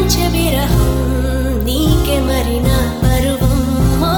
పంచ విరహం నీకే మరి నా పరువం ఓ.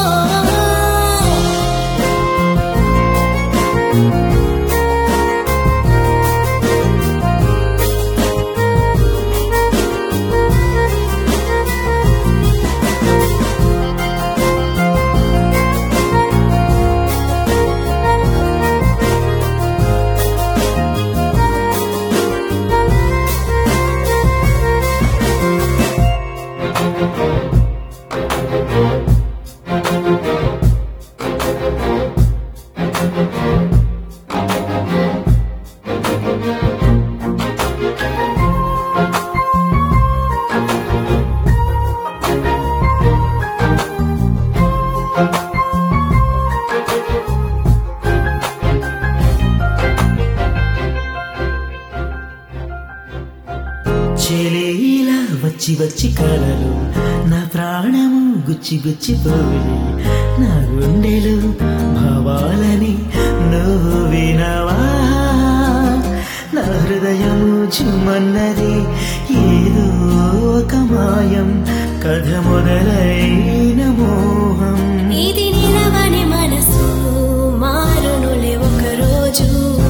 చెలీలా వచ్చి వచ్చి కలలు నా ప్రాణము గుచ్చి గుచ్చి పోయి నా గుండెలు భావాలని నువ్వు వినవా నా హృదయము చుమ్మన్నది ఏదో ఒక మాయం కథ మొదలైన మోహం ఇది నిలవని మనసు మారునులే ఒక రోజు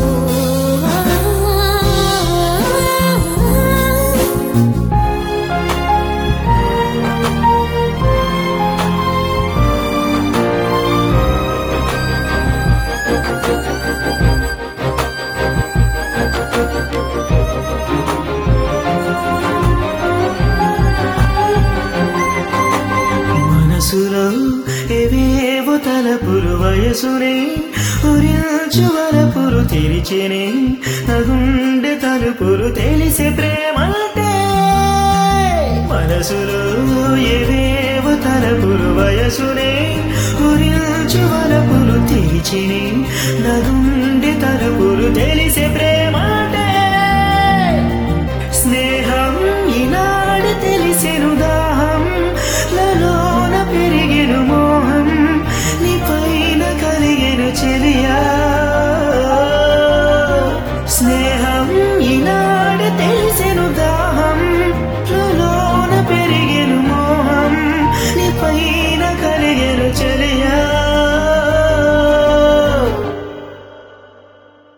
మనసులో ఏవేవో తలపురు వయసునే ఉరించు వరపురు తెరిచేనే నా గుండె తలుపులు తెలిసే ప్రేమంటే మనసులో ఏవేవో తలపురు వయసునే ఉరించు వరపులు తెరిచేనే నా గుండె తలుపులు